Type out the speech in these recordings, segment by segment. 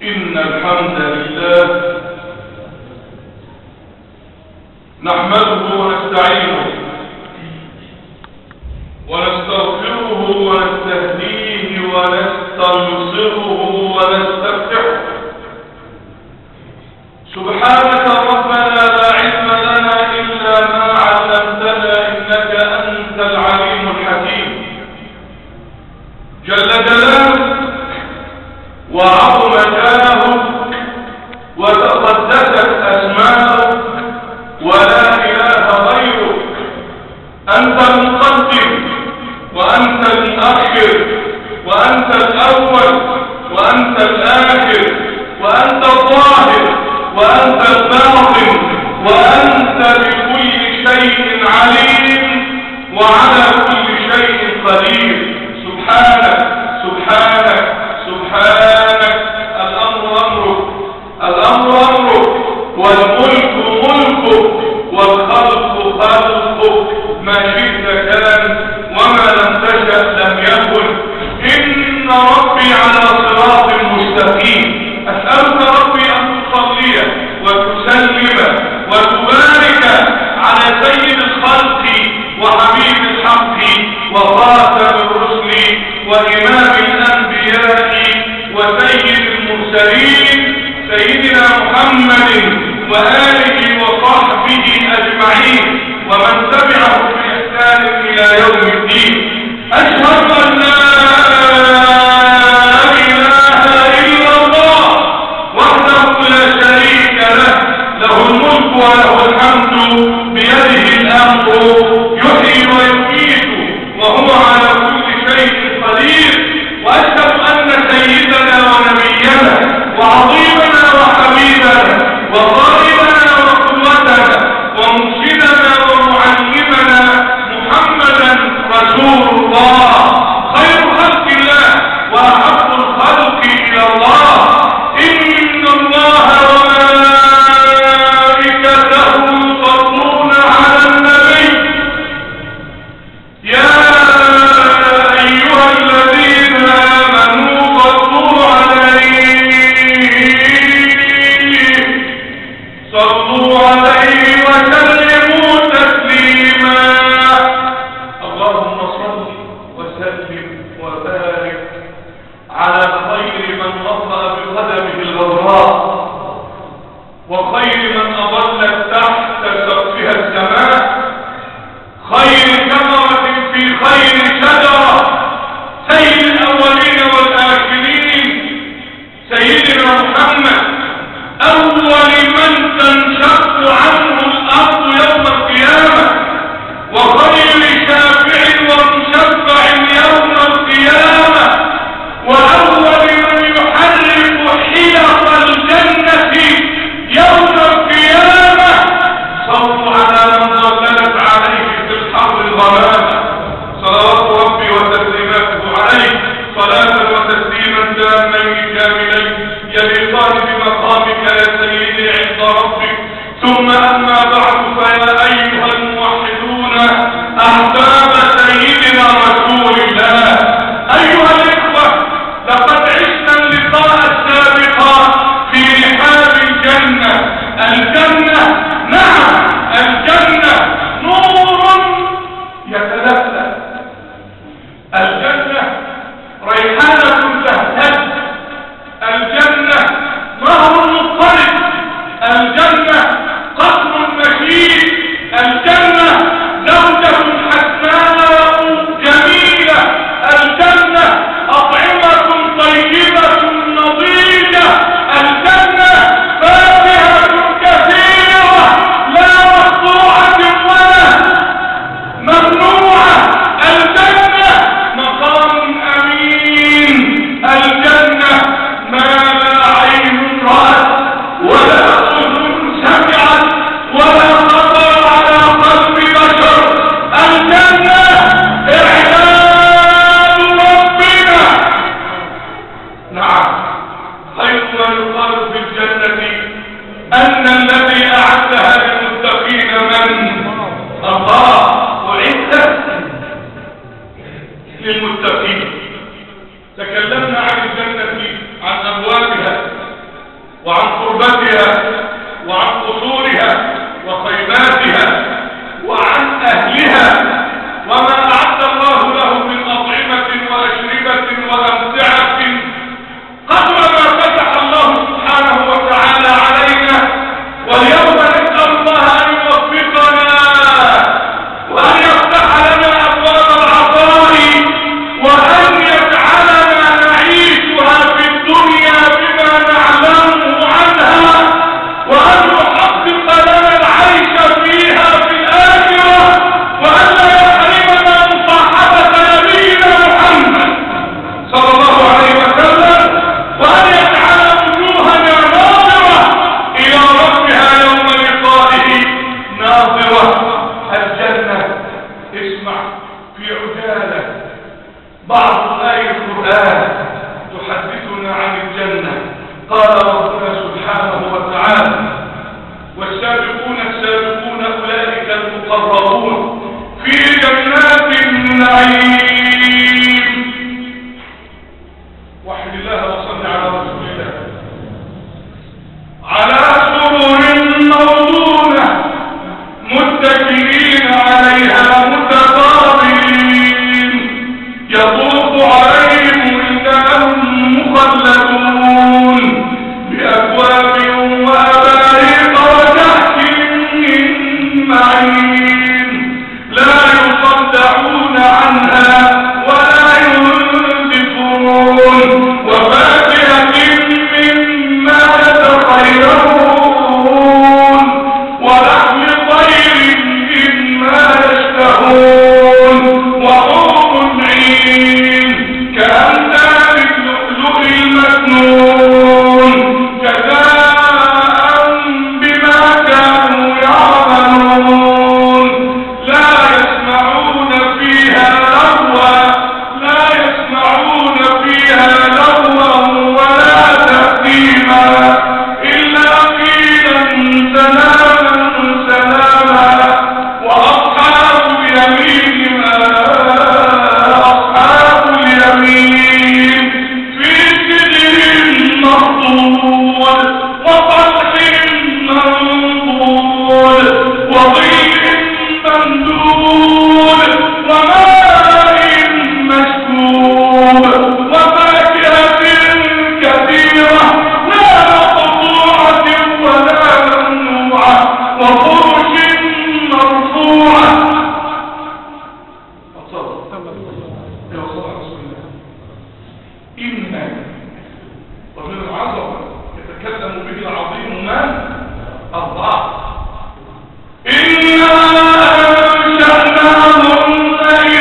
إن الحمد لله نحمده ونستعينه ونستغفره ونستهديه ونستنصره ونستفتحه سبحانك ربنا لا علم لنا إلا ما علمتنا إنك أنت العليم الحكيم جل جلاله وعظم شانه وتقدست أسماؤه ولا إله غيرك أنت المقدم وأنت المؤخر وأنت الأول وأنت الآخر وأنت الظاهر وأنت الباطن وأنت بكل شيء عليم وعلى كل شيء قدير سبحانك سبحانك سبحانك الأمر أمرك الأمر أمرك والملك ملكك والخلق خلقك ما شئت كان وما لم تشأ لم يكن إن ربي على صراط مستقيم أسألك ربي أن تصلي وتسلم وتبارك على سيد الخلق وحبيب الحق وخاتم الرسل وإمام الأنبياء وسيد المرسلين سيدنا محمد وآله وصحبه أجمعين ومن تبعه بإحسان إلى يوم الدين أشهد أن لا إله إلا الله وحده لا شريك له له الملك وله الحمد بيده الأمر يحيي ويميت وهو على كل شيء قدير وأشهد أن سيدنا ونبينا وعظيمنا وحبيبنا وقائدنا وقوتنا ومرشدنا ومعلمنا محمدا رسول الله خير خلق الله وأحب الخلق إلى الله إن الله وملائكته يصلون على النبي يا أيها الذين آمنوا صلوا عليه صلوا عليه وسلموا تسليما اللهم صل وسلم وبارك على خير من وطأ بقدمه الغراء وخير من أضلت تحت سقفها السماء خير ثمرة في خير شجرة سيد الأولين والآخرين سيدنا محمد أول من تنشق عنه الأرض يوم القيامة وخير شافع ومشفع يوم القيامة وأول من يحرك حيط الجنة يوم القيامة صلوا على من ظللت عليه في الحر الغمامة صلوات ربي وتسليماته عليه صلاة وتسليما تامين كاملين يليقان بمقامك يا سيدي عند ربك ثم أما بعد فيا أيها الموحدون أحباب سيدنا رسول الله أيها الإخوة لقد عشنا اللقاء السابق في رحاب الجنة الجنة نعم الجنة نور يتلألأ الجنة ريحانة تهتز الجنة نهر مضطرب الجنة قصر مشيد في عجالة بعض آية القرآن تحدثنا عن الجنة قال ربنا سبحانه وتعالى والسابقون السابقون أولئك المقربون في جنات النعيم وحد الله وصل على رسول الله على سرر موضونة متكئين عليها متقابلين يطوف عليهم ولدان مخلدون بأكواب وأباريق وكأس من معين لا يصدعون عنها ولا ينزفون وفاكهة مما يتخيرون ولحم طير مما يشتهون وحور عين كأمثال اللؤلؤ المكنون جزاء بما كانوا يعملون لا يسمعون فيها لغوا لا يسمعون فيها لغوا ولا تأثيما إلا قيلا سلاما سلاما وأصحاب اليمين ما أصحاب اليمين في سدر مخضود وطلح منضود وظل ممدود وماء مسكوب وفاكهة كثيرة لا مقطوعة ولا ممنوعة وفرش مرفوعة يا صلى رسول الله إن ومن العظمة يتكلم به العظيم من الله إنا أنشأناهن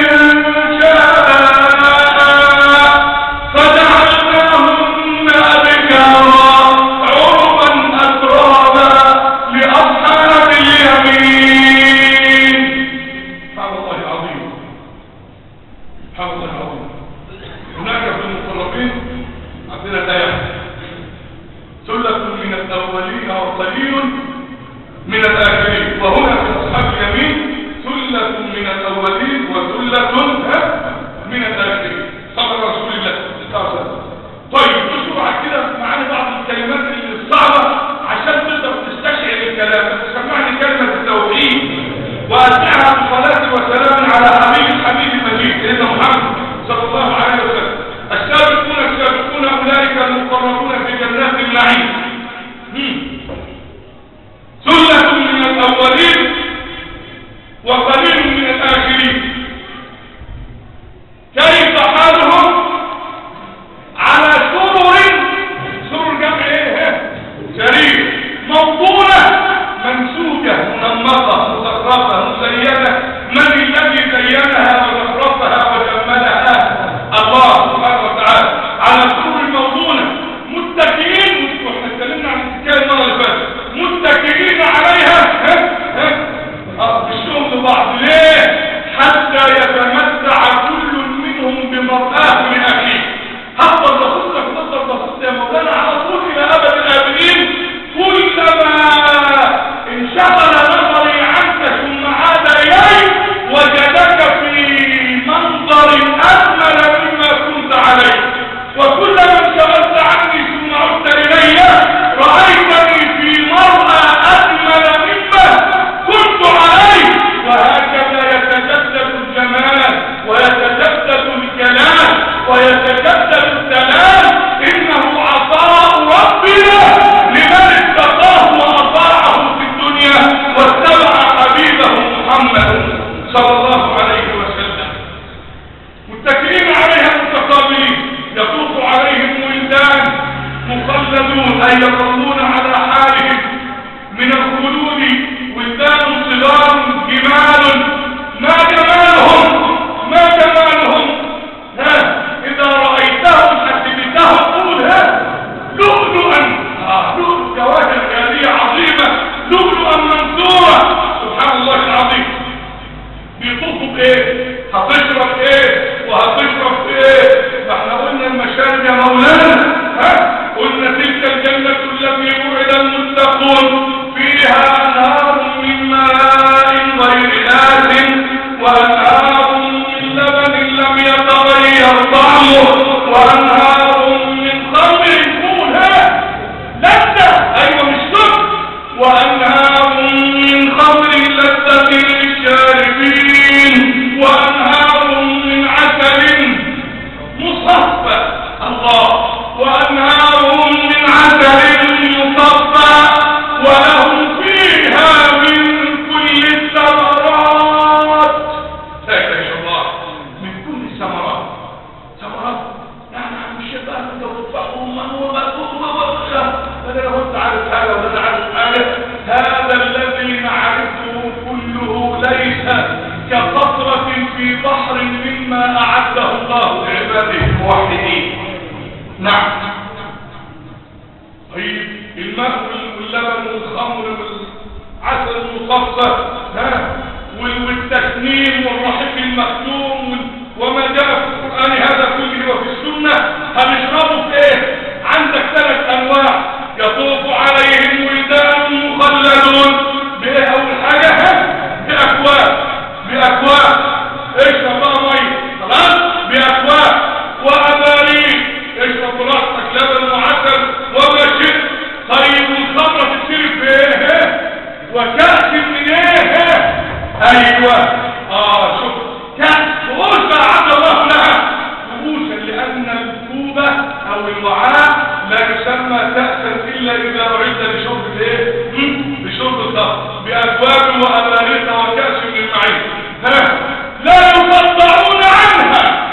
إنشاء فجعلناهن أبكارا عربا أترابا لأصحاب اليمين سبحان الله العظيم سبحان الله العظيم هناك في المقربين عندنا الآية ثلة من الأولين وقليل من الآخرين وهنا في أصحاب اليمين ثلة من الأولين وثلة ها، من الآخرين صلى رسول الله صلى الله عليه وسلم طيب بسرعة كده معانا بعض الكلمات الصعبة عشان تقدر تستشعر الكلام تسمعني كلمة التوحيد وأتبعها بصلاة وسلام على حبيب الحبيب المجيد سيدنا محمد صلى الله عليه وسلم السابقون السابقون أولئك المقربون في جنات النعيم مم. ثلة من الأولين وقليل من الآخرين كيف حالهم على سرر سرر جمع ايه سرير موضونة منسوجة منمقة مزخرفة مزينة من الذي زينها وزخرفها وجملها الله سبحانه وتعالى على سرر موضونة متكئين واحنا اتكلمنا عن الحكايه المره اللي فاتت متكئين عليها ها ها اه بالشغل بعض ليه حتى يتمتع كل منهم بمرآه لأخيه هفضل بخصك تفضل بخص يا مولانا على طول إلى أبد الآبدين كلما انشغل نظري عنك ثم عاد إلي وجدك في منظر أجمل مما كنت عليه وكلما انشغلت عني ثم عدت إلي رأيتني في مرأى أجمل مما كنت عليه وهكذا يتجدد الجمال ويتجدد الجلال ويتجدد السلام إنه عطاء ربنا لمن اتقاه وأطاعه في الدنيا واتبع حبيبه محمد صلى الله عليه وسلم متكئين عليها متقابلين يطوف عليهم ولدان مخلدون أي يظلون على حالهم من الخلود ولدان صغار جمال ما جمالهم ما جمالهم ها إذا رأيتهم حسبتهم قول ها لؤلؤا آه، لؤلؤ جواهر غالية عظيمة لؤلؤا منثورة سبحان الله العظيم بيطوفوا بايه حضرتك في بحر مما أعده الله لعباده الموحدين نعم طيب الماء واللبن والخمر والعسل المصفى ها وال- والتسنيم والرحيق المختوم وال- وما جاء في القرآن هذا كله وفي السنة هنشربه في ايه عندك ثلاث انواع يطوف عليهم ولدان مخلدون بايه اول حاجة ها؟ باكواب باكواب اشرب بقى ميه خلاص باكواب واباريق اشرب براحتك لبن وعسل وما شئت طيب والخمرة تشتري في ايه وكأس من ايه ايوه اه شوف كأس كؤوسا عد الله لها كؤوسا لان الكوبة او الوعاء لا يسمى كأسا الا اذا اعد لشرب الايه مم، لشرب الخمر باكواب واباريق وكأس من معين ها لا يصدعون عنها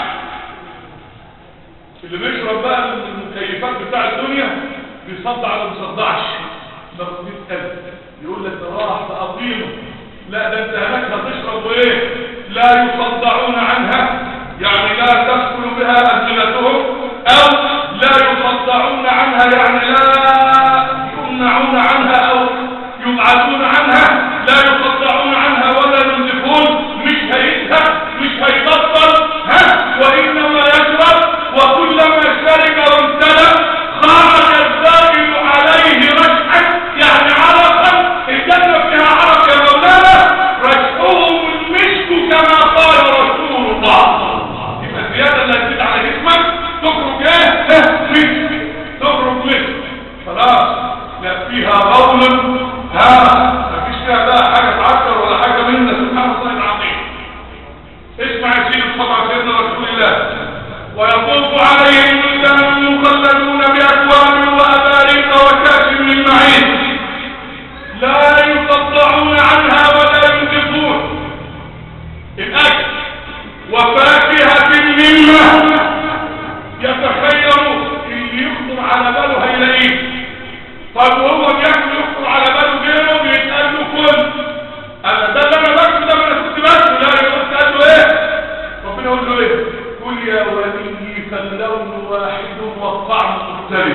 اللي بيشرب بقى من المكيفات بتاع الدنيا بيصدع ولا ما بيصدعش ده بيتقل يقول لك ده راح تقيمه لا ده انت هناك هتشرب وايه لا يصدعون عنها يعني لا تدخل بها ألسنتهم او لا يصدعون عنها يعني لا يمنعون عنها او يبعدون عنها لا يصدعون عنها ولا ينزفون مش هيزهق مش هيبطل ها وانما يشرب وكلما شرب وامتلأ خرج الزائل عليه رشحا يعني عرقا الجنة فيها عرق يا مولانا رشحهم المسك كما قال رسول الله يبقى الزيادة اللي هتزيد على جسمك تخرج ايه؟ مسك تخرج مسك خلاص لا فيها غول ها مفيش فيها بقى حاجة تعكر ولا حاجة منا سبحان الله العظيم اسمع يا سيدي طبعا سيدنا رسول الله ويطوف عليهم ولدان مخلدون بأكواب وأباريق وكأس من معين لا يقطعون عنها ولا ينزفون الأكل وفاكهة مما يتخير اللي يخطر على باله هيلاقيه طب وهو بياكل يخطر على باله غيره بيتقال له كل انا ده اللي انا باكله ده انا كنت باكله لا يقول قال له ايه ربنا يقول له ايه كل يا ولي فاللون واحد والطعم مختلف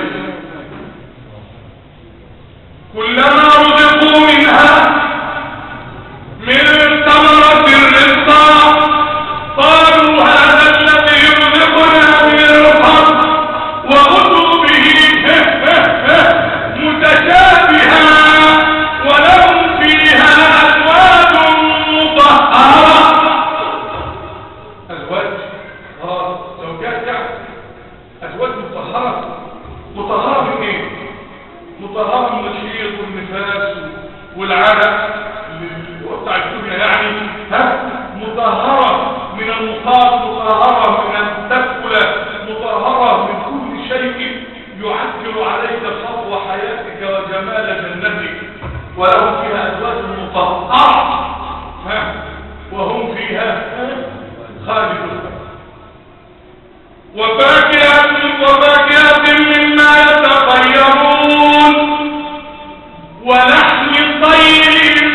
كلما رزقوا منها من ثمرة رزقا قالوا هذا الذي يرزقنا من الرزق وأتوا به متشابها ولهم فيها أزواج مطهرة أزواج اه زوجات يعني أزواج مطهرة مطهرة من إيه؟ مطهرة من الحيض والنفاس والعرق اللي هو بتاع الدنيا يعني ها مطهرة من المخاط مطهرة من التدخل مطهرة من كل شيء يعكر عليك صفو حياتك وجمال جنتك ولهم فيها أزواج مطهرة ها وهم فيها خالدون وفاكهة وفاكهة مما يتخيرون ولحم طير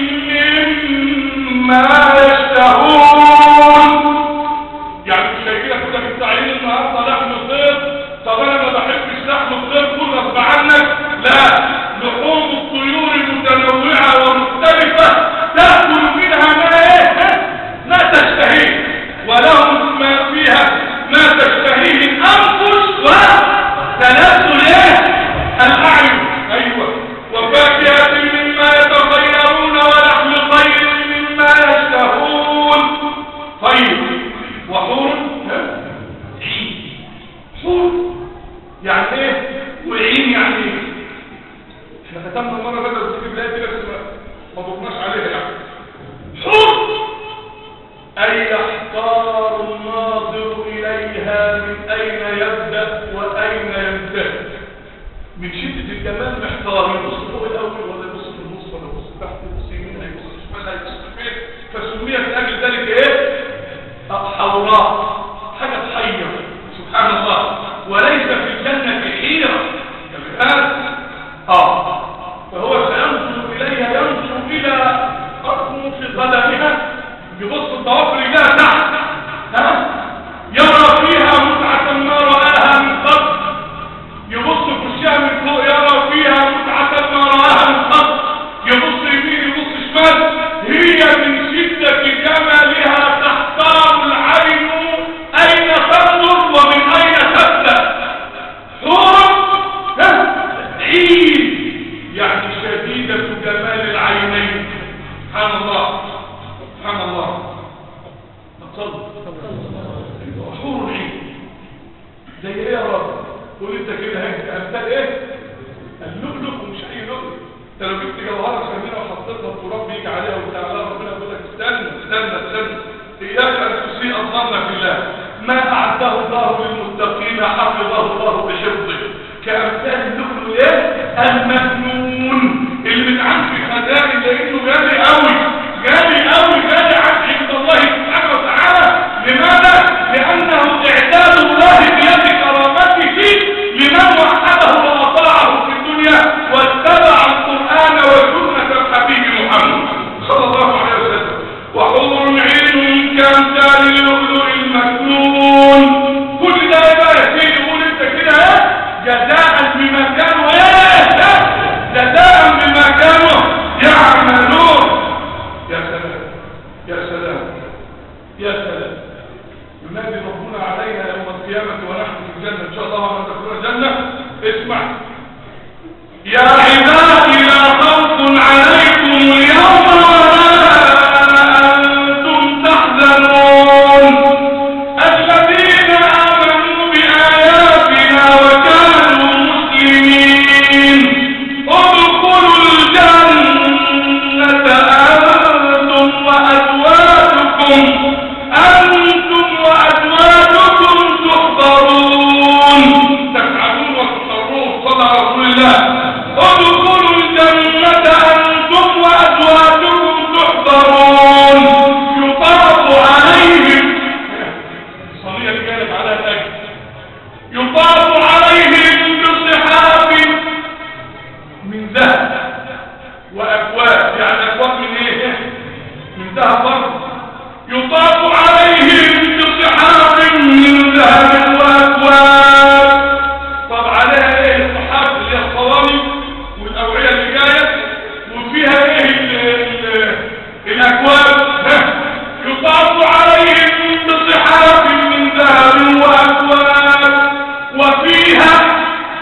مما يشتهون يعني مش هيجي لك كده في التعليم النهارده لحم الطير طب انا ما بحبش لحم الطير كل غصب عنك لا لحوم الطيور متنوعه ومختلفه تاكل منها ما ايه ما تشتهيه ولهم ما فيها ما تشتهيه الانفس وتناسل ايه الاعين ايوه وفاكهه مما يتخيرون ولحم طير مما يشتهون طيب وحور ها؟ عين حور يعني ايه وعين يعني ايه احنا ختمنا المره اللي فاتت في البلاد دي بس ما- ما ضفناش عليها يعني حور أي يحتار الناظر إليها من أين يبدأ وأين ينتهي من شدة الجمال محتار يبص فوق الأول ولا يبص في النص ولا يبص تحت يبص يمين هيبص شمال هيبص فين فسميت من أجل ذلك إيه؟ آه، حوراء حاجة تحير سبحان الله وليس في الجنة حيرة كالآن آه فهو سينظر إليها ينظر إلى أرض في ظلامها يبص الضوافر إليها تحت بل هي من شدة جمالها تحتار العين أين تنظر ومن أين تبدأ حور عين يعني شديدة جمال العينين سبحان الله سبحان الله اتصل حور عين زي ايه يا رب قول انت كده هيك امثال ايه اللؤلؤ ومش اي لؤلؤ انت لو جبت جوهره ثمينه وحطيتها التراب بيجي عليها وبتاع الله ربنا يقول لك استنى استنى استنى اياك ان تسيء الظن في الله ما اعده الله للمتقين حفظه الله بحفظه كامثال اللؤلؤ ايه المكنون اللي بيتعمل في خزائن لانه غالي قوي غالي قوي غالي عند الله سبحانه وتعالى لماذا لانه اعداد الله بيد كرامته لمن وحده واطاعه في الدنيا واتبع القران وسنه الحبيب محمد صلى الله عليه وسلم وحور عين كامثال اللؤلؤ المكنون كل ده بقى يا سيدي قول انت كده ايه جزاء بما كانوا ايه جزاء بما كانوا يعملون يا سلام يا سلام يا سلام ينادي ربنا علينا يوم القيامة ونحن في الجنة إن شاء الله وما تكون الجنة اسمع يا عبادي لا خوف عليكم اليوم ولا أنتم تحزنون الذين آمنوا بآياتنا وكانوا مسلمين ادخلوا الجنة أنتم وأزواجكم أنتم وأزواجكم تحضرون تفعلون وتحضرون صلى على رسول الله ادخلوا الجنة أنتم وأزواجكم تحضرون يطاف عليهم صلية كانت على الأجل يطاف عليهم بصحاب من ذهب وأكواب يعني أكواب من إيه؟ من ذهب برضه يطاف عليهم بصحاب من ذهب وأكواب طب عليها إيه الصحاب اللي هي الصواني والأوعية اللي جاية وفيها إيه ال- ال- الأكواب ها؟ يطاف عليهم بصحاب من ذهب وأكواب وفيها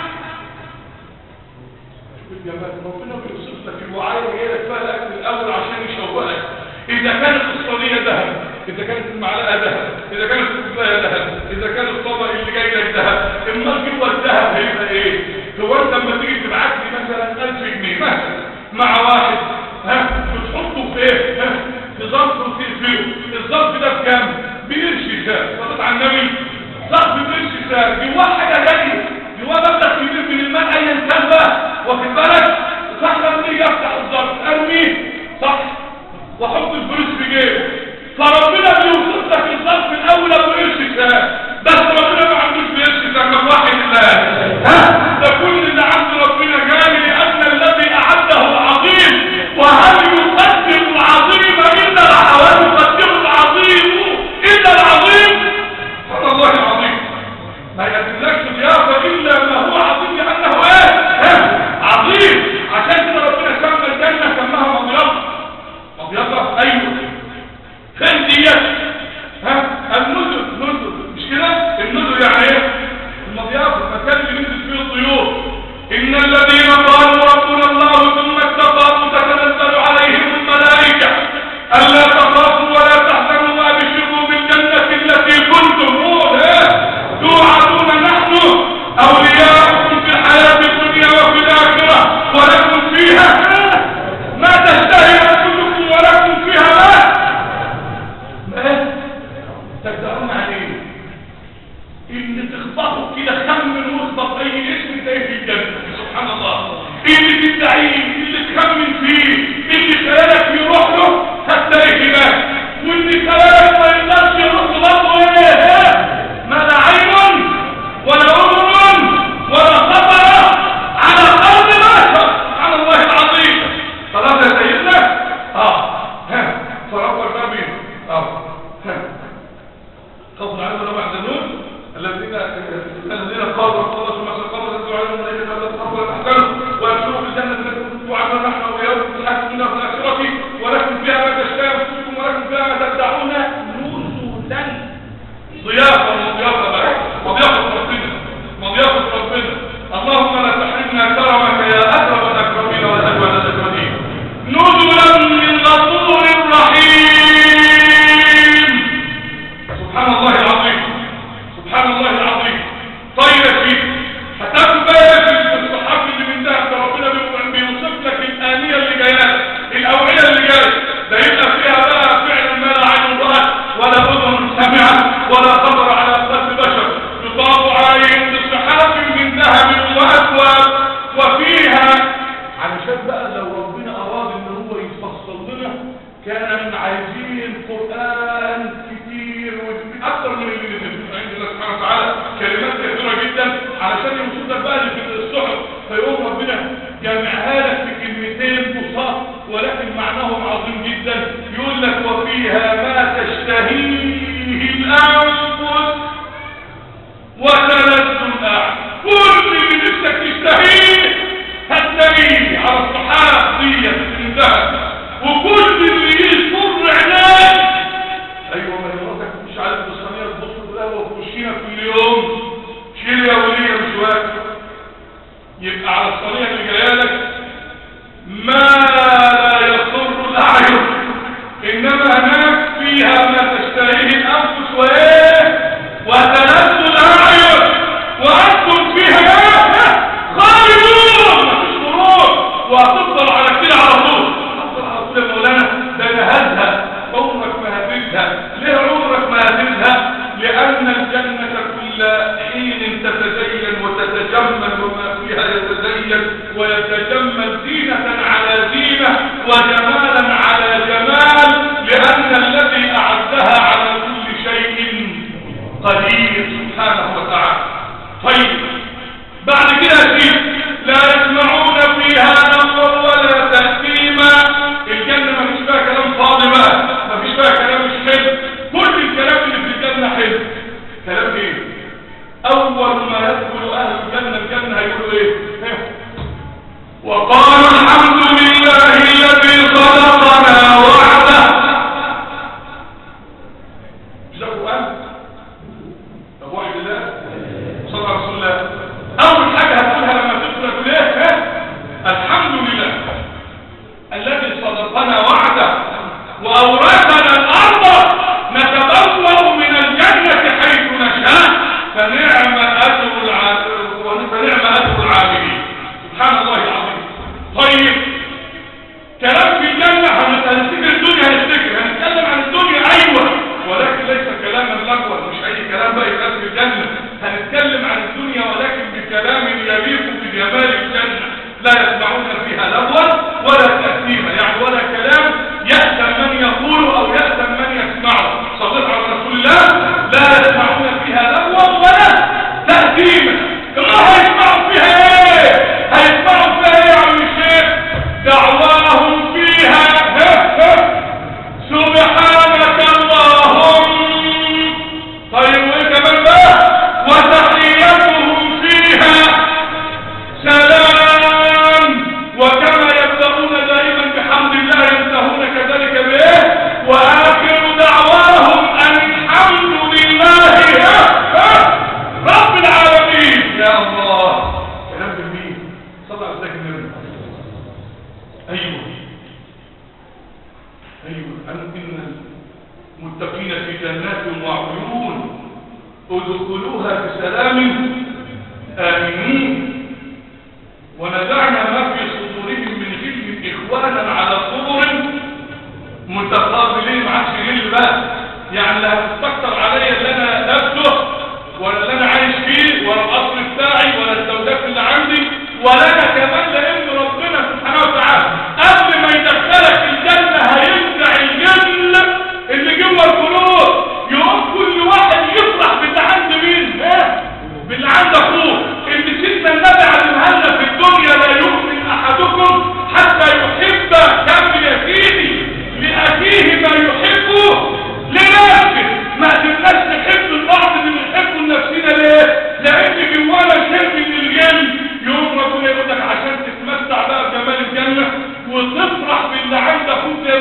الجمال ربنا بيوصف لك الوعايه جايه لك فيها الاكل الاول عشان يشوقك اذا كانت الصينيه ذهب اذا كانت المعلقه ذهب اذا كانت الكوبايه ذهب اذا كان الطبق اللي جاي لك ذهب امال جوه الذهب هيبقى ايه هو انت لما تيجي تبعت لي مثلا 1000 جنيه مثلا مع واحد ها بتحطه في ايه ها في ظرف وتقفله الظرف ده بكام بقرش سعر صليت على النبي ظرف بقرش سعر جواه حاجه غاليه جواه مبلغ كبير من المال ايا كان بقى واخد بالك صح لما يجي افتح الظرف ارميه صح واحط الفلوس في جيبه فربنا بيوصف لك الظرف الاول ابو قرش سعر بس ربنا ما عندوش بقرش سعر ما واحد الله ها ده كل اللي عند ربنا جاي لان الذي اعده العظيم وهل يقدم العظيم الا العظيم يقدم العظيم الا العظيم سبحان الله العظيم ما يدلكش ضيافه الا ما هو عظيم لانه ايه ها؟ عظيم عشان كده ربنا سمى الجنه سماها مضيافه مضيافه ايوه خنديات ها النزل نزل مش كده النزل يعني ايه المضيافه المكان اللي بينزل فيه الطيور ان الذين قالوا ربنا الله ثم استقاموا تتنزل عليهم الملائكه الا تخافوا ولا تحزنوا وابشروا بالجنه التي كنتم إيه؟ توعدون نحن اولياؤكم في الحياه الدنيا وفي الاخره ولكم فيها ما تشتهي انفسكم ولكم فيها ما ما تقدرون عليه اللي تخبطه كده خمن واخبط اي اسم تلاقيه في الجنه سبحان الله اللي تدعيه اللي تخمن فيه اللي خيالك يروح له هتلاقيه هناك واللي خيالك ما يقدرش يروح له برضه ايه ما لا عين ولا اذن ولا خطر على قلب بشر سبحان الله العظيم خلاص يا سيدنا اه ها فربك بقى مين اه ها خوف العلم ولا محزنون الذين الذين قالوا الله ثم استقاموا تتلو عليهم الملائكه الا تخافوا ولا تحزنوا ويبشروا بالجنه التي كنتم توعدون نحن واياكم في الحياه الدنيا وفي الاخره احنا عايزين قرآن كتير واكثر من اللي نزل عند الله سبحانه وتعالى كلمات كثيرة جدا علشان يوصلك بقى اللي في الصحف فيقوم ربنا جامعها لك في كلمتين بساط ولكن معناهم عظيم جدا يقول لك وفيها ما تشتهيه الانفس وتلذ الاعين كل اللي نفسك تشتهيه هتلاقيه على الصحاب دي انتهت وكل اللي يصر عينيك ايوه ما مراتك مش عارف بالصينيه تبص بالقهوه وتخشيها كل يوم شيل يا وليه مش واكل يبقى على الصينيه اللي جايه لك ما لا يصر الاعين انما هناك فيها ما تشتهيه الانفس وايه وتلذ الاعين وانتم فيها خالدون مفيش مرور وهتفضل على كده على طول هتفضل على طول يا مولانا ده انا هزهق عمرك ما هتزهق ليه عمرك ما هتزهق لان الجنه كل حين تتزين وتتجمل وما فيها يتزين ويتجمل زينه على زينه وجمالا على جمال لان الذي اعدها على كل شيء قدير سبحانه وتعالى طيب بعد كده يا سيدي لا يسمعون فيها نظر ولا تأثيما الجنة ما فيش فيها كلام فاضي بقى ما فيش فيها كلام مش حلو كل الكلام اللي في الجنة حلو كلام ايه اول ما يدخل اهل الجنة الجنة هيقولوا ايه وقالوا الحمد لله الذي صدقنا وعده مش ده قرآن طب واحد الله صلى على رسول الله اول حاجه هتقولها لما تدخل تقول ايه ها؟ الحمد لله الذي صدقنا وعده واورثنا الارض نتبوأ من الجنه حيث نشاء فنعم اجر العاملين فنعم اجر العاملين سبحان الله العظيم طيب كلام في الجنه هنفتكر الدنيا هنفتكر هنتكلم عن الدنيا ايوه ولكن ليس كلاما لغوا مش اي كلام بقى يتقال في الجنه هنتكلم عن الدنيا ولكن بكلام يليق بجمال الجنه لا يسمعون فيها لغوا ولا تاثيما يعني ولا كلام يأثم من يقول او يأثم من يسمعه صليت على رسول الله لا يسمعون فيها لغوا ولا تاثيما الله هيسمعوا فيها ايه هيسمعوا فيها ايه يا عم الشيخ دعواهم فيها ها ها سبحانك اللهم طيب وايه كمان بقى وتحيتهم فيها سلام وكما يبدأون دائما بحمد الله ينتهون كذلك بايه واخر دعواهم ان الحمد لله ها ها رب العالمين يا الله كلام جميل صلى على سيدنا النبي ايوه ايوه ان المتقين في جنات وعيون ادخلوها بسلام امنين ونزعنا ما في صدورهم من غل اخوانا على سرر متقابلين ما عادش غل بقى يعني لا هتستكتر عليا اللي انا لابسه ولا اللي انا عايش فيه ولا القصر بتاعي ولا الزوجات اللي عندي ولا انا كمان لان ربنا سبحانه وتعالى قبل ما يدخلك الجنه هينزع الجنه اللي جوه القلوب يقوم كل واحد يفرح باللي عند مين ها باللي عند اخوه ان سيدنا النبي علمها لنا في الدنيا لا يؤمن احدكم حتى يحب كم يا سيدي لاخيه ما يحبه لنفسه ما قدرناش نحب البعض اللي بنحبه لنفسنا ليه؟ لان جوانا شيء من الجن يوم ربنا يقول لك عشان تتمتع بقى بجمال الجنه وتفرح باللي عند اخوك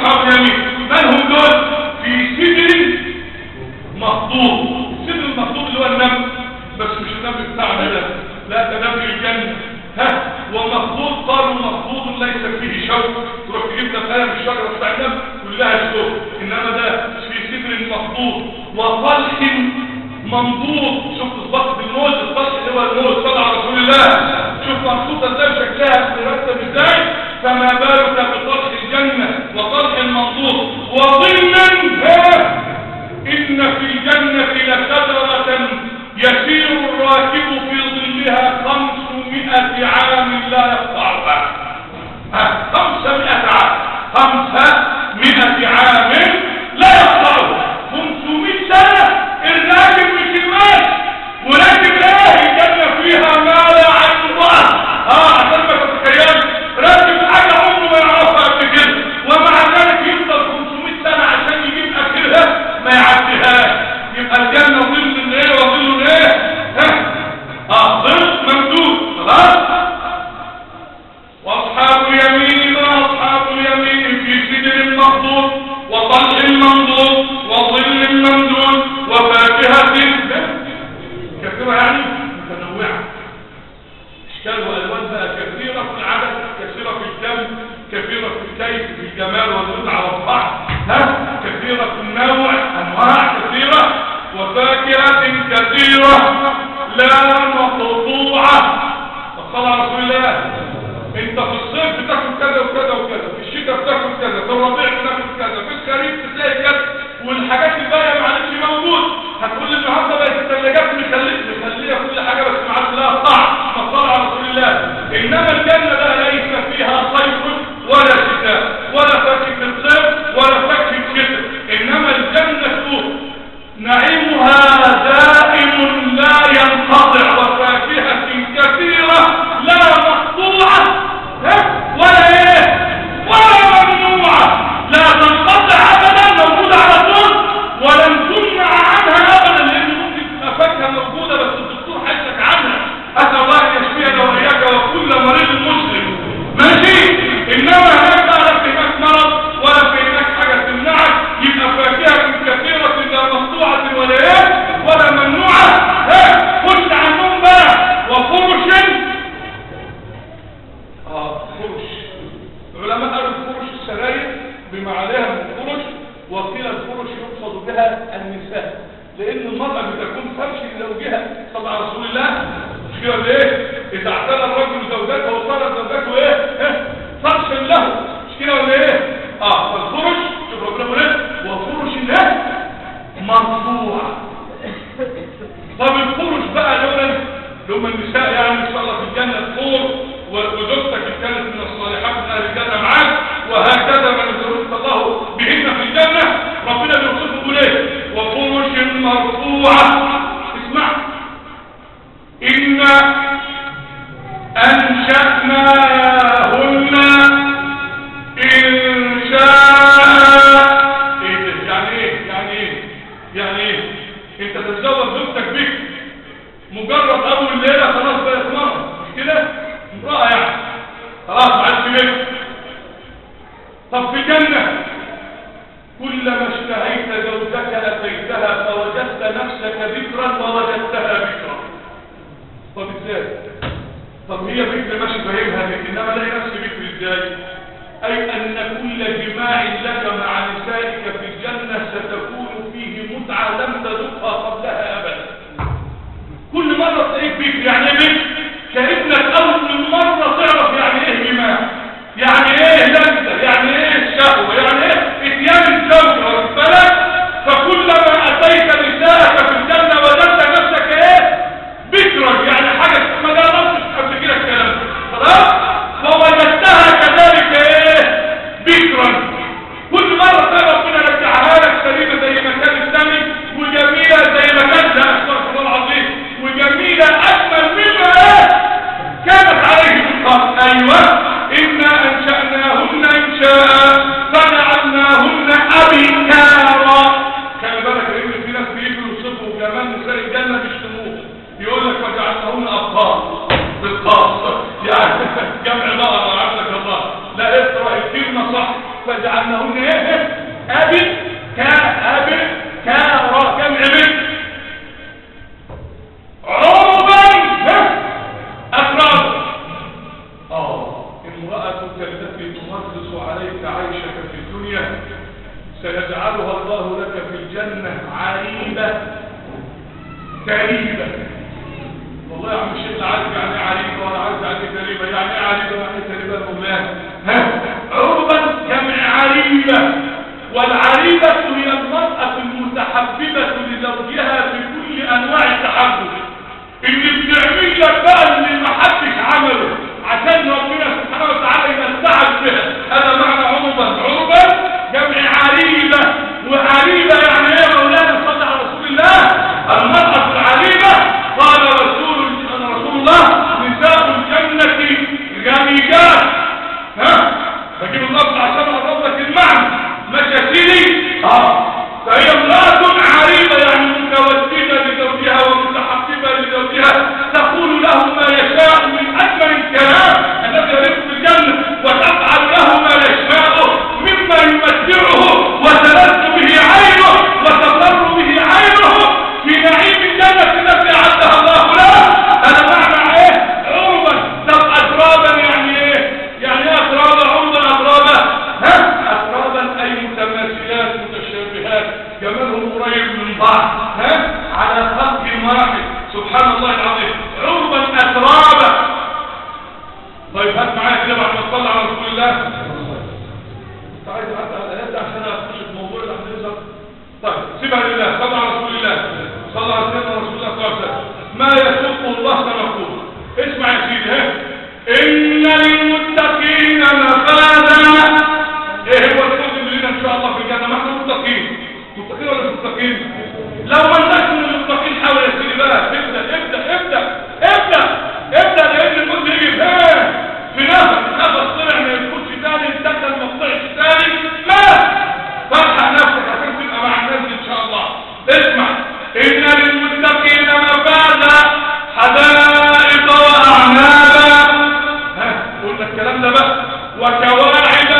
واصحاب اليمين من هم دول في سدر مخطوط السدر المخطوط اللي هو النبي بس مش النبي بتاعنا ده لا ده نبي الجنه ها ومخطوط قالوا مخطوط ليس فيه شوك تروح تجيب لك قلم الشجره بتاع النبي كلها شوك انما ده في سدر مخطوط وطلح منضود شوف الضغط الموز الضغط اللي هو الموز صلى على رسول الله شوف مبسوطه ازاي شكلها مرتب ازاي فما بالك بطلح الجنه وطلح منضود وظلا ها ان في الجنه لشجره يسير الراكب في ظلها خمسمائة عام لا يقطعها ها خمسمائة عام خمسمائة عام لا يقطعها خمسمائة سنة الراكب مش الماشي ولكن ايه الجنة فيها ما لا عين رأت اه عشان ما تتخيلش راكب حاجة عمره ما يعرفها قبل كده ومع ذلك يفضل 500 سنة عشان يجيب اخرها ما يعديهاش يبقى الجنة ظل الايه وظل الايه ها اه ظل ممدود خلاص واصحاب اليمين واصحاب اليمين في سدر مخضود وطلح منضود وظل ممدود وفاكهة كثيرة يعني متنوعة اشكال والوان بقى كثيرة في العدد كثيرة في الكم كثيرة في الكيف في الجمال والمتعة والطعم ها كثيرة في النوع انواع كثيرة وفاكهة كثيرة لا مقطوعة وصلى على رسول الله انت في الصيف بتاكل كذا وكذا وكذا في الشتاء بتاكل كذا في الربيع بتاكل كذا في الخريف بتلاقي كذا والحاجات الباقيه ما عادش موجود هتقول لي النهارده بقت الثلاجات مخليه مخليه كل حاجه بس ما عادش لها طعم فصلى على رسول الله انما الجنه بقى ليس فيها صيف ولا شتاء ولا فاكهه الصيف ولا فاكهه الشتاء انما الجنه نعيمها دائم لا ينقطع وفاكهه كثيره لا مقطوعه ولا ايه ولا ممنوعه لا تنقطع ابدا موجوده على طول ولن تمنع عنها ابدا لان ممكن تبقى فاكهه موجوده بس الدكتور حيثك عنها اسال الله ان يشفينا واياك وكل مريض مسلم ماشي انما هناك لا في هناك مرض ولا في هناك حاجه تمنعك يبقى فاكهه كثيره لا مقطوعه ولا ايه ولا ممنوعه ها خش عنهم بقى وفرش اه فرش العلماء قالوا فرش السراير بما عليها من فرش وقيل الفرش يقصد بها النساء لان المرأة بتكون فرش لزوجها صلى على رسول الله مش كده ايه اذا اعتنى الرجل زوجته وصارت زوجته ايه إيه؟ فرش له مش كده ولا ايه اه فالفرش شوف ربنا بيقول ايه وفرش الله مرفوعه طب الفرش بقى دول لهم النساء يعني ان شاء الله في الجنه الفور وزوجتك كانت من الصالحات من اهل الجنه معاك وهكذا من يرزق الله بهن في الجنه ربنا بيوصفه بيقول ايه وفرش مرفوعه اسمع ان انشاناهن انشاء ايه ده؟ يعني ايه يعني ايه يعني ايه انت تتزوج زوجتك بك مجرد اول ليله خلاص بقى اسمها مش كده امراه يعني خلاص ما عادش بيت طب في الجنه كلما اشتهيت زوجك اتيتها فوجدت نفسك ذكرا ووجدتها ذكرا طب ازاي طب هي بكر ماشي فاهمها لكن انما لا نفسي بكر ازاي اي ان كل جماع لك مع نسائك في الجنه ستكون فيه متعه لم تذقها قبلها ابدا كل مرة تلاقيك بيك يعني ايه بيك كأنك أول مرة تعرف يعني ايه جماع يعني ايه لذة يعني ايه الشهوة يعني ايه اتيان الزوج واخد بالك فكلما أتيت نساءك في الجنة وجدت نفسك ايه بكرا يعني حاجة ما جربتش قبل كده الكلام ده. خلاص فوجدتها كذلك ايه بكرا كل مرة تعرف منها رجعها لك سليمة زي ما كان الثاني وجميلة زي ما كان ده استغفر الله العظيم وجميلة أجمل مما إيه؟ كانت عليه الحق أيوة إنا أنشأناهن إنشاء فجعلناهن أبكارا خلي بالك لأن في ناس بيجوا يوصفوا كمان نساء الجنة بيشتموه يقول لك فجعلناهن أبطال بالخاص يعني جمع بقى عندك الله لا اقرأ الكلمة صح فجعلناهن ايه ابي كابر كارا كم عبد عربا أفراد آه امرأتك التي تمرس عليك عيشك في الدنيا سيجعلها الله لك في الجنة عريبة كريبة والله يا عم الشيخ لا عارف يعني ايه عريبة ولا عارف يعني ايه كريبة يعني ايه عريبة يعني ايه كريبة المولان ها عربا جمع عريبة والعريبة هي المرأة المتحببة لزوجها بكل أنواع التحبب اللي بتعمل لك بقى اللي ما حدش عمله عشان ربنا سبحانه وتعالى يمتعك بها هذا معنى عربا عربا جمع عريبة وعريبة يعني ايه يا مولانا صلى على رسول الله المرأة العريبة قال رسول رسول الله نساء الجنة جميجات ها بجيب اللفظ عشان اقرب لك المعنى مشاكلي اه فهي امرأة عريبة يعني متوجهة لزوجها ومتحببة لزوجها تقول له ما يشاء من أجمل الكلام الذي يليق بالجنة وتفعل له ما يشاء مما يمتعه وتلذ به عينه وتضر به عينه في نعيم الجنة التي أعدها الله له هذا معنى ايه عربا طب أترابا يعني ايه يعني ايه أترابا عربا أترابا ها أترابا أي متماثلات متشابهات جمالهم قريب من بعض ها على خلق واحد سبحان الله العظيم عربا أترابا طيب هات معايا كده بعد ما تصلي على رسول الله انت عايز حتى على الايات دي عشان اخش في الموضوع اللي هننزل طيب سيبها لله صلى على رسول الله صلى على سيدنا رسول الله صلى الله عليه وسلم ما يسوق الله سنقول اسمع يا سيدي ها ان للمتقين مفازا ايه هو الفوز اللي لنا ان شاء الله في الجنه ما احنا متقين متقين ولا مش متقين لو ما انتش من المتقين حاول يا سيدي بقى ابدا ابدا ابدا ابدا ابدا لان الفوز يجي ها في نفس نفس طلع ما يدخلش تاني دخل ما طلعش تاني ما فرحة نفسك عشان تبقى مع الناس ان شاء الله اسمع ان للمتقين مفازا حدائق واعنابا ها قلنا الكلام ده بقى وكواعب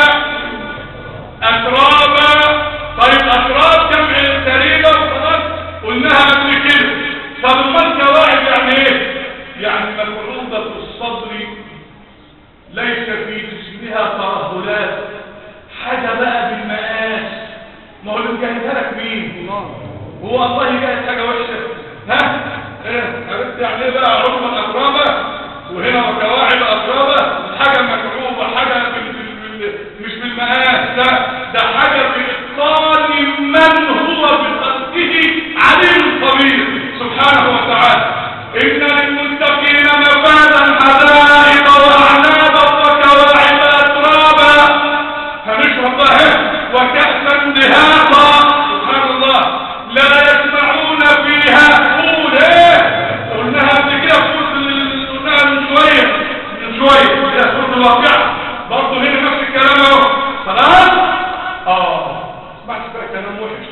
اترابا طيب اتراب جمع تريبه وخلاص قلناها قبل كده طب امال كواعب يعني ايه يعني مفروضه الصدر ليس في جسمها ترهلات حاجة بقى بالمقاس ما هو اللي مجهزها لك مين هو الله يجهز حاجة وحشة ها ايه عرفت يعني ايه بقى عرض أقرابة وهنا وكواعب أقرابة حاجة مكعوبة حاجة بال- بال- بال- مش بالمقاس ده ده حاجة بإتقان من هو بخلقه عليم خبير سبحانه وتعالى إن للمتقين مفازا حدائق وأعنابا وكواعب أترابا هنشرب بقى اهي وكأسا دهاقا سبحان الله لا يسمعون فيها قول ايه قلناها قبل كده في سورة ال- قلناها من شوية من شوية هي سورة الواقعة برضه هنا نفس الكلام اهو خلاص اه اسمعش بقى كلام وحش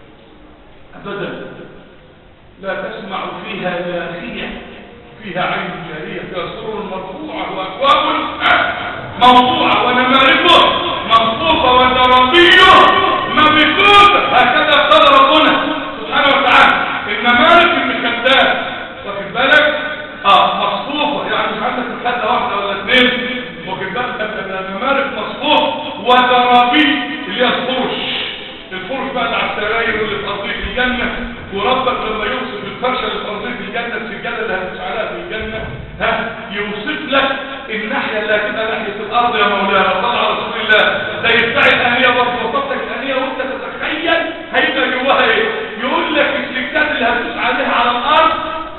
ابدا لا تسمع فيها لاخية فيها عين جارية فيها سرور مرفوعة وأكواب موضوعة ونمارق مصفوفة وزرابية مبثوثة هكذا قال ربنا سبحانه وتعالى النمارق المخدات واخد بالك اه مصفوفة يعني مش عندك مخدة واحدة ولا اثنين واخد بالك ده النمارق مصفوف وزرابي اللي هي الفرش الفرش بقى على السراير واللي تقضيه في الجنة وربك لما يوصف الفرشة اللي تقضيه في الجنة السجادة اللي هتشعلها في الجنة ها يوصف لك الناحية اللي هتبقى ناحية الأرض يا مولانا صلى على رسول الله ده يدعي الآنية برضه وصفتك الآنية وانت تتخيل هيبقى جواها ايه يقول لك السجادة اللي هتدوس عليها على الأرض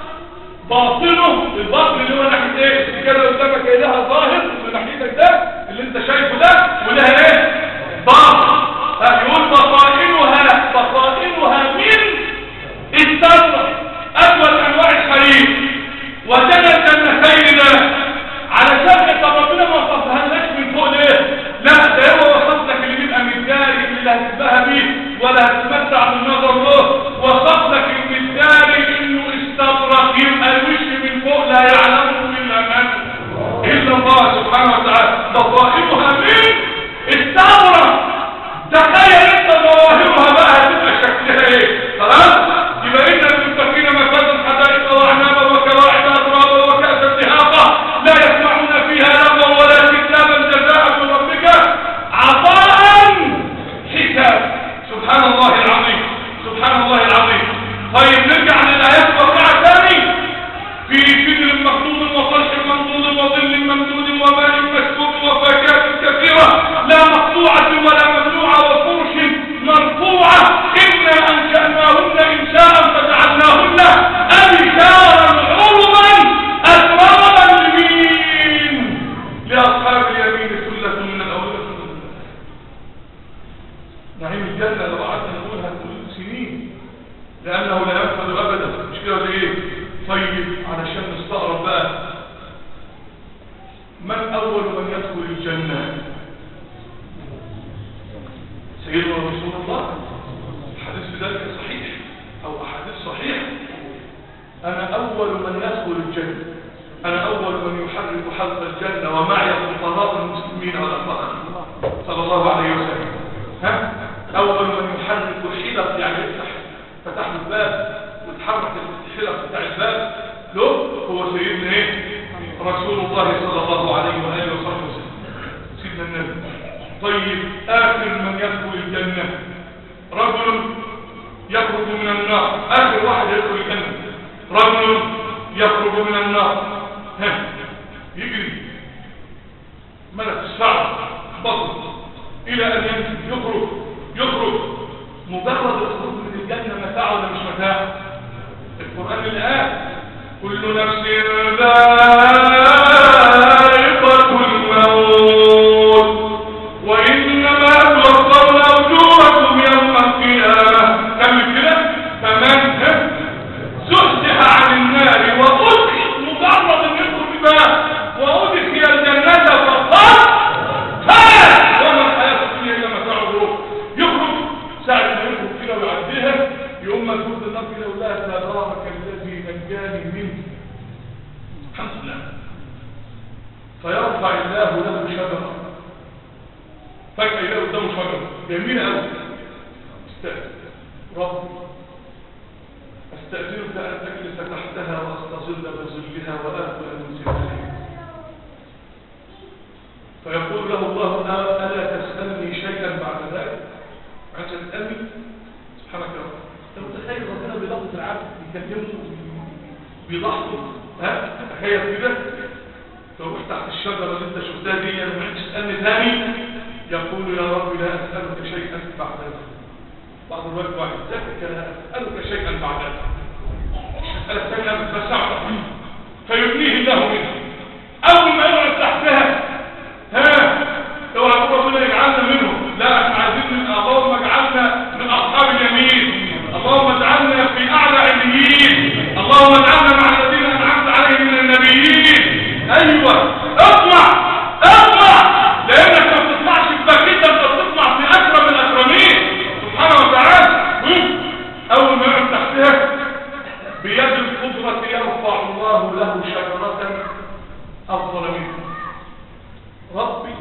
باطنه الباطن اللي هو ناحية ايه السجادة قدامك ايه لها ظاهر اللي ناحيتك ده اللي انت شايفه ده ولها ايه باطن يقول بطائنها بطائنها من التمر أجود أنواع الحرير وجنى الجنتين ده على شرح طب ربنا ما وصفهالناش من فوق ليه؟ لا ده هو وصف لك اللي بيبقى من داري اللي هتتباهى بيه ولا هتتمتع بالنظر له وصف لك ان الداري انه استغرق يبقى الوش من فوق لا يعلمه الا من الا الله سبحانه وتعالى بطائنها من استغرق نعيم الجنة لو قعدنا نقولها نقول سنين لأنه لا ينفذ أبدا مش كده ولا إيه طيب علشان نستغرب بقى من أول من يدخل الجنة سيدنا رسول الله الحديث بذلك صحيح أو أحاديث صحيح أنا أول من يدخل الجنة أنا أول من يحرك حلق الجنة ومعي فقراء المسلمين على الفقر صلى الله عليه وسلم ها أول من يحرك الحلق يعني يفتح فتح له الباب وتحرك الحلق بتاع الباب له هو سيدنا ايه رسول الله صلى الله عليه وآله وصحبه وسلم سيدنا النبي طيب آخر من يدخل الجنة رجل يخرج من النار آخر واحد يدخل الجنة رجل يخرج من النار ها يجري ملك الساعة بطل إلى أن ينزل يخرج يخرج مجرد الخروج من الجنة متاع ولا مش متاع القرآن اللي قال كل نفس ذائقة الموت وإنما توفون أجوركم يوم القيامة كمل كده فمن زحزح عن النار وأدخل مجرد أن يدخل بما وأدخل الجنة فقط فاز وما الحياة الدنيا إلا متاع الغرور يخرج ساعة ما يخرج كده ويعديها يوم ما تقول النار كده يقول لها تبارك الذي نجاني منه الحمد لله فيرفع الله له شجرة فجأة يلاقي قدامه شجرة جميلة قوي استأذن رب استأذنك أن تجلس تحتها وأستظل بظلها وآكل من ثمارها فيقول له الله ألا تسألني شيئا بعد ذلك عايز تسألني سبحانك يا رب لو تخيل ربنا بيضغط العبد يكلمه بيضحكه ها تخيل كده تروح تحت الشجرة اللي انت شفتها دي ما عادش تسألني ثاني يقول يا رب لا أسألك شيئا بعد ذلك بعض الوقت واحد ذلك لا أسألك شيئا بعد ذلك أسألك ثاني بس أعرف فيبنيه الله منه أول ما يقعد تحتها ها اوعى تقول ربنا يجعلنا منهم لا احنا عايزين من اللهم اجعلنا من اصحاب اليمين اللهم اجعلنا في اعلى عليين اللهم اجعلنا مع الذين انعمت عليهم من النبيين ايوه اطمع اطمع لانك ما بتطلعش بباكيت انت بتطلع في اكرم الاكرمين سبحانه وتعالى اول ما يقعد تحتها بيد القدرة يرفع الله له شجرة افضل منه ربي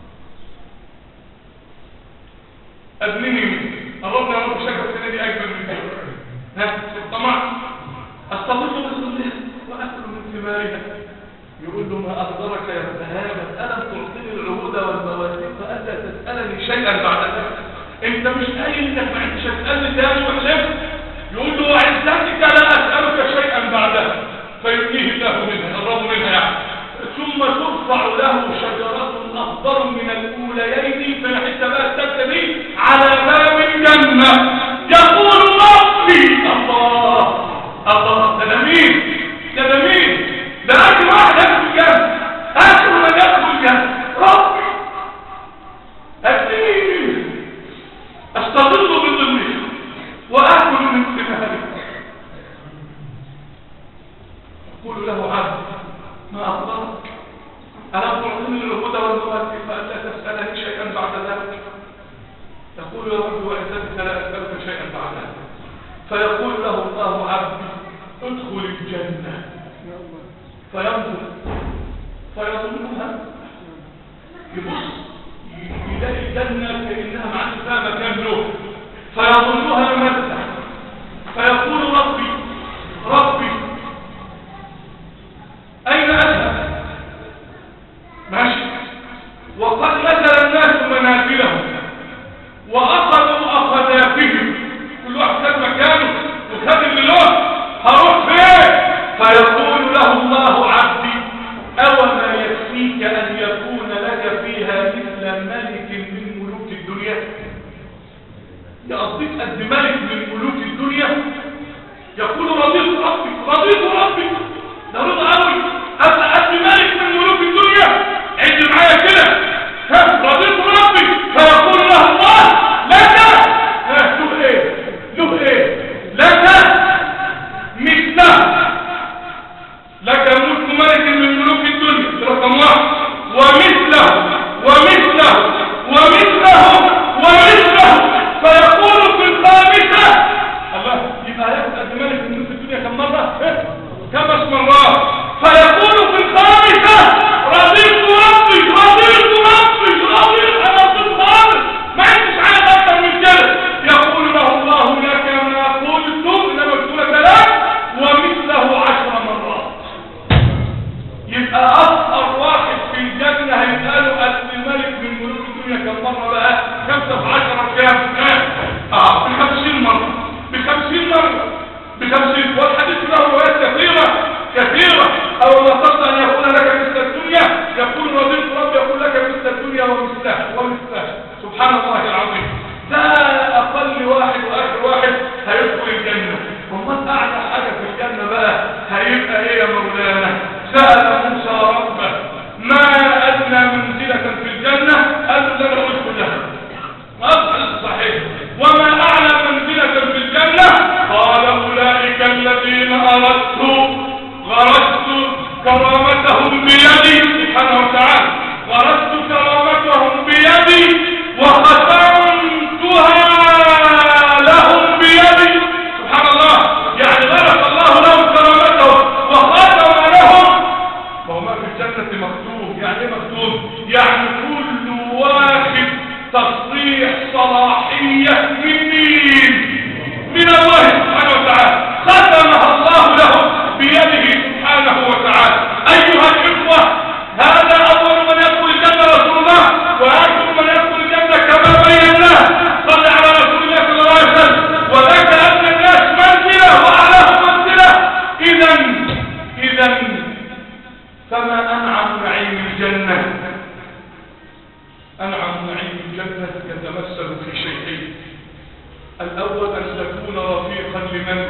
أبنني منه أربنا يا رب شكرا السنة دي أجمل من كده ها طمع أستطيع بظلها وأكل من ثمارها يقول له ما أقدرك يا ابن هذا ألم تعطيني العهود والمواثيق فألا تسألني شيئا بعد ذلك أنت مش قايل إنك ما عندش تسألني تاني وحلفت يقول له وعزتك لا أسألك شيئا بعدها فيبنيه الله منها الرب منها يعني ثم ترفع له شجرة أخضر من الأوليين في الحتة بقى الثالثة دي على باب الجنة يقول ربي الله الله ده ده مين ده ده مين ده آخر واحد يدخل الجنة آخر من يدخل الجنة ربي أديني أستظل بظلمه وآكل من ثماره يقول له عبد ما أفضلك ألم تعطيني العهود والمواثيق فألا تسألني شيئا بعد ذلك يقول يا رب وعزتك لا أسألك شيئا بعد ذلك فيقول له الله عبدي ادخل الجنة فينظر فيظنها يبص يلاقي الجنة كأنها ما عادش فيها مكان له فيظنها مدة فيقول ربي ربي أين أذهب ماشي وقد نزل الناس منازلهم وأخذوا أخذاتهم كل واحد خد مكانه وخد اللي له هروح فين فيقول له الله عبدي أوما يكفيك أن يكون لك فيها مثل ملك من ملوك الدنيا يقضيك قد ملك من ملوك الدنيا يقول رضيت ربي رضيت ربي ده رضا قوي ابقى قد ملك من ملوك الدنيا عد معايا كده ها رضيت ربي فيقول له الله لك لمن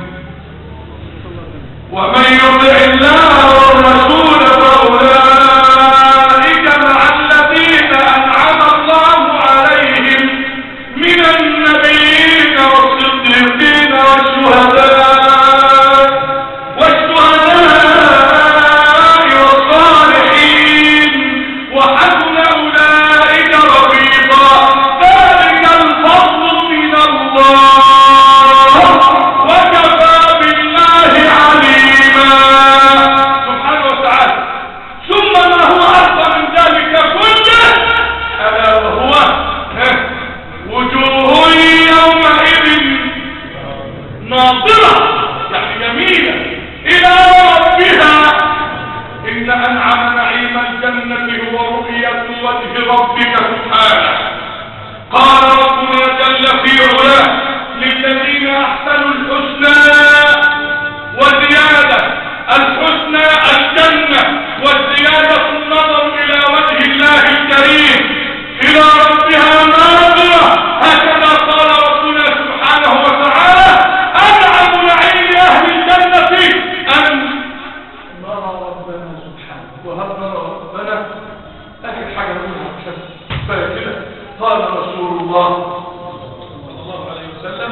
ومن يطع الله والرسول فأولئك مع الذين أنعم الله عليهم من النبيين والصديقين والشهداء والشهداء والصالحين وحسن أولئك رفيقا ذلك الفضل من الله وكفى بالله عليما سبحانه وتعالى ثم ما هو أكثر من ذلك كله ألا وهو ها، وجوه يومئذ ناظرة يعني جميلة إلى ربها إن أنعم نعيم الجنة هو رؤية وجه ربك سبحانه قال ربنا جل في علاه للذين أحسنوا الحسنى وزيادة الحسنى الجنة والزيادة النظر إلى وجه الله الكريم إلى ربها ناظرة هكذا قال ربنا سبحانه وتعالى أنعم نعيم أهل الجنة أن نرى ربنا سبحانه وهل نرى ربنا آخر حاجة نقولها عشان كفاية كده قال رسول الله صلى الله عليه وسلم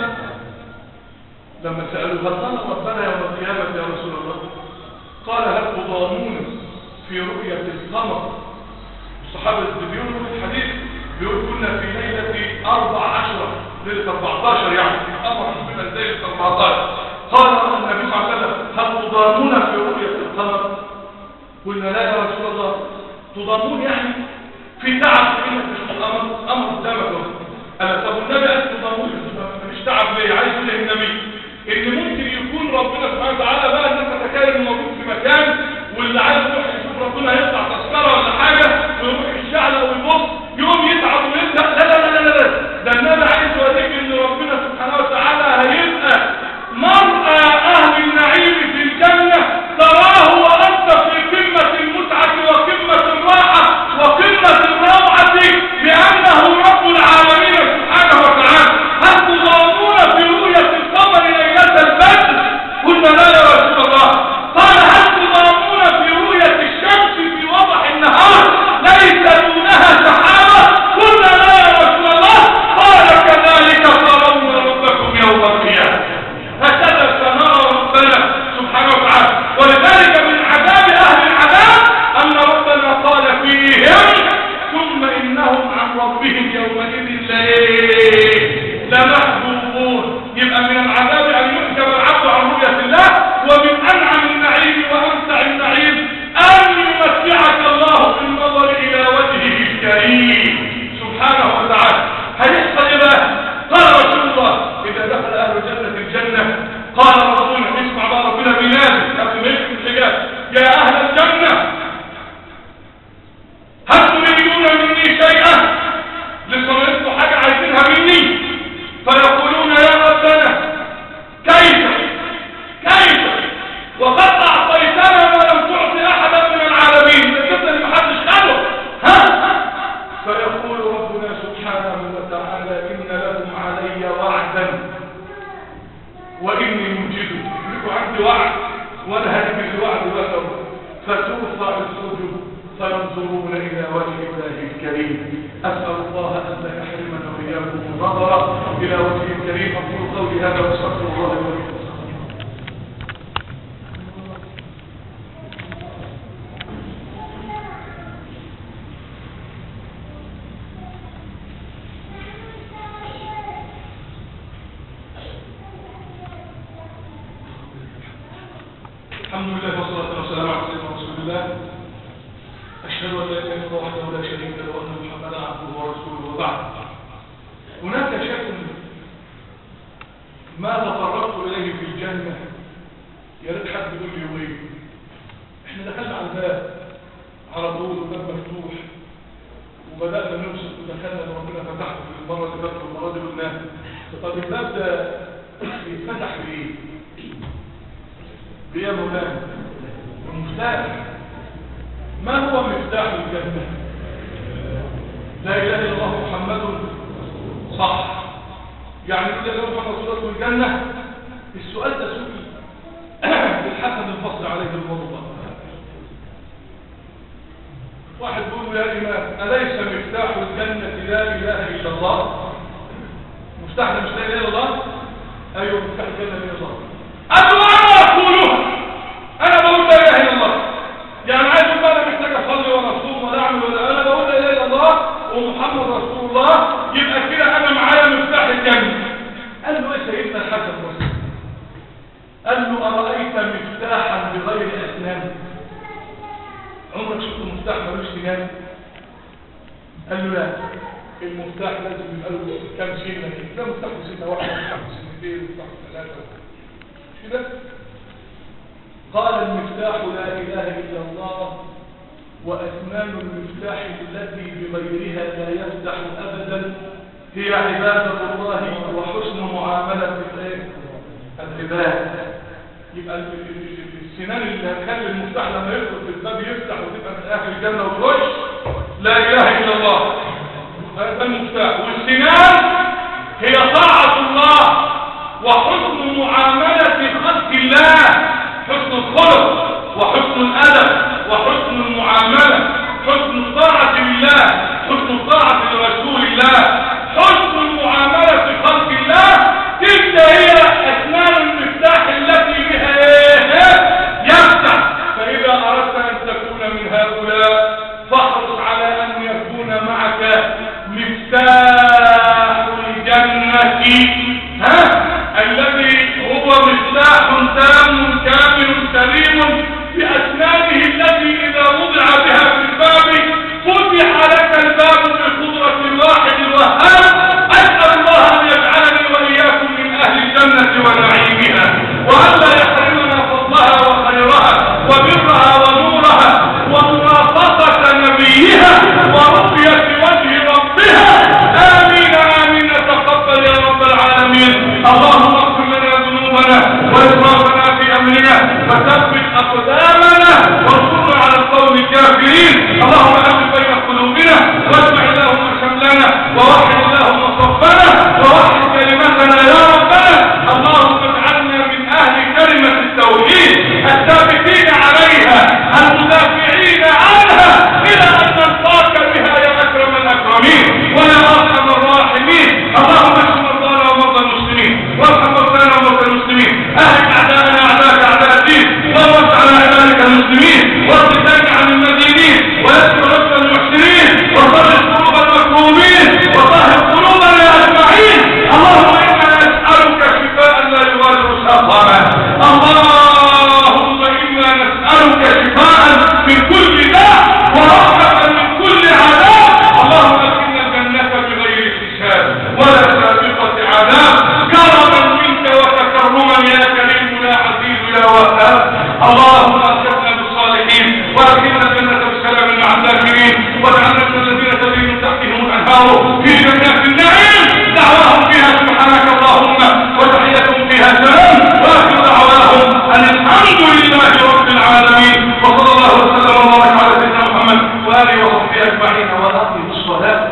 لما سألوا هل نرى ربنا يوم القيامة يا رسول الله قال هل تضامون في رؤية القمر الصحابة اللي بيقولوا في الحديث بيقول كنا في ليلة أربع عشرة ليلة 14 يعني القمر من ليلة 14 قال النبي صلى الله عليه وسلم هل تضامون في رؤية القمر قلنا لا يا رسول الله تضامون يعني في تعب انك تشوف الامر امر قدامك اهو. انا طب النبي قال تضامون مش تعب ليه عايز يقول إيه النبي ان ممكن يكون ربنا سبحانه وتعالى بقى ان انت تتكلم موجود في مكان واللي عايز يروح يشوف ربنا هيطلع تذكره ولا حاجه ويروح الشعله ويبص يقوم يتعب ويبدا لا لا لا لا لا ده النبي عايز يوريك ان ربنا سبحانه وتعالى هيبقى مرأى اهل النعيم في الجنه تراه وانت في قمه المتعه وقمه الراحه وقمه الروعه لانه رب العالمين سبحانه وتعالى هل تضامون في رؤيه القمر ليله البدر قلنا لا يا رسول الله قال هل تضامون في رؤيه الشمس في وضح النهار ليس دونها سحابه قلنا لا يا رسول الله قال كذلك ترون ربكم يوم القيامه هكذا سنرى ربنا سبحانه وتعالى ولذلك من عذاب اهل العذاب ان ربنا قال فيهم ثم انهم عن ربهم يومئذ لإيه؟ لمحجوبون يبقى من العذاب ان يحجب العبد عن رؤيه الله ومن انعم النعيم وامتع النعيم ان يمتعك الله بالنظر الى وجهه الكريم سبحانه وتعالى هيحصل ايه بقى قال رسول الله اذا دخل اهل الجنه الجنه قال رسولنا اسمع بقى ربنا بينادي قبل ما يكتب الحجاب يا اهل الجنه هل تريدون مني شيئا لصنعتوا حاجه عايزينها مني فيقولون يا ربنا كيف كيف وقد اعطيتنا ما لم تعط احدا من العالمين لكن اللي محدش خده ها فيقول ربنا سبحانه وتعالى ان لكم علي وعدا واني منجده لكم عندي وعد وانا هنجد الوعد لكم فترفع السجود فينظرون الى وجه الله الكريم اسال الله ان لا يحرمنا واياكم النظر الى وجهه الكريم اقول قولي هذا واستغفر الله لي ولكم الحمد لله والصلاة والسلام على سيدنا رسول الله أشهد أن لا إله إلا الله وحده لا شريك له وأن محمدا عبده ورسوله وبعد هناك شيء ما تطرقت إليه في الجنة يا ريت حد يقول لي يومين احنا دخلنا على الباب على طول الباب مفتوح وبدأنا نوصل ودخلنا وربنا فتحه في المرة اللي فاتت والمرة دي قلناها طب الباب ده يتفتح بإيه؟ بيه يا مولانا المفتاح ما هو مفتاح الجنة لا إله إلا الله محمد صح يعني إذا لو محمد رسول الله الجنة السؤال ده سئل الحسن البصري عليه الله واحد بيقول يا إمام أليس مفتاح الجنة لا إله إلا الله مفتاح ده مش لا إله إلا الله أيوه مفتاح الجنة لا إله إلا الله قال له أنا أقولها أنا بقول لا إله إلا الله يعني عايز يقول أنا محتاج أصلي ولا أصوم ولا أعمل ولا أنا بقول لا إله إلا الله ومحمد رسول الله يبقى كده أنا معايا مفتاح الجنة قال له إيه سيدنا الحسن بصري قال له أرأيت مفتاحا بغير أسنان عمرك شفت مفتاح ملوش سنان قال له لا المفتاح لازم يبقى له كام سنه كده ده مفتاح سنه واحده مفتاح سنتين مفتاح ثلاثه مش كده قال المفتاح لا اله الا الله واسنان المفتاح التي بغيرها لا يفتح ابدا هي عباده الله وحسن معامله الايه العباد يبقى السنان اللي هتخلي المفتاح لما يدخل في الباب يفتح وتبقى من اهل الجنه وتخش لا اله الا الله هذا المفتاح والسنان هي طاعه الله وحسن معامله خلق الله حسن الخلق وحسن الادب وحسن المعامله حسن الطاعه لله حسن الطاعه لرسول الله حسن المعامله خلق الله تلك هي اسنان المفتاح التي بها ايه يفتح فإذا أردت أن تكون من هؤلاء فاحرص على أن يكون معك مفتاح الجنة ها الذي هو مفتاح تام كامل سليم بأسنانه التي إذا وضع بها في الباب فتح لك الباب بقدرة الواحد الوهاب أسأل الله أن يجعلني وإياكم من أهل الجنة ونعيمها وألا يحرمنا فضلها وخيرها وبرها ونورها ومرافقة نبيها ورؤية وجه ربها آمين آمين تقبل يا رب العالمين اللهم اغفر لنا ذنوبنا وإسرافنا في أمرنا وثبت أقدامنا وانصرنا على القوم الكافرين اللهم ألف بين قلوبنا واجمع اللهم شملنا ووحد اللهم صفنا ووحد كلمتنا يا ربنا اللهم اجعلنا من أهل كلمة التوحيد الثابتين عليها المدافعين عنها إلى أن نلقاك بها يا أكرم الأكرمين ويا أرحم الراحمين اللهم اشف مرضانا ومرضى المسلمين وارحم موتانا وموتى المسلمين أهلك أعداءنا أعداءك أعداء الدين وارد على عبادك المسلمين وارد عن المدينين ويسر رب المحسنين وصرف قلوب المكروبين وطهر قلوبنا أجمعين اللهم إنا نسألك شفاء لا يغادر سقما اللهم إنا نسألك شفاء من كل داء ورحمة من كل عذاب اللهم أدخلنا الجنة بغير حساب ولا سابقة عذاب كرما منك وتكرما يا كريم يا عزيز يا وهاب اللهم أرشدنا بالصالحين وأدخلنا الجنة بالسلام مع الذاكرين واجعلنا من الذين تجري من تحتهم الأنهار في جنات النعيم دعواهم فيها سبحانك اللهم وتحيتهم فيها سلام وآخر دعواهم أن الحمد لله رب العالمين وصلى الله وسلم وبارك على سيدنا محمد وآله وصحبه أجمعين وأقم الصلاة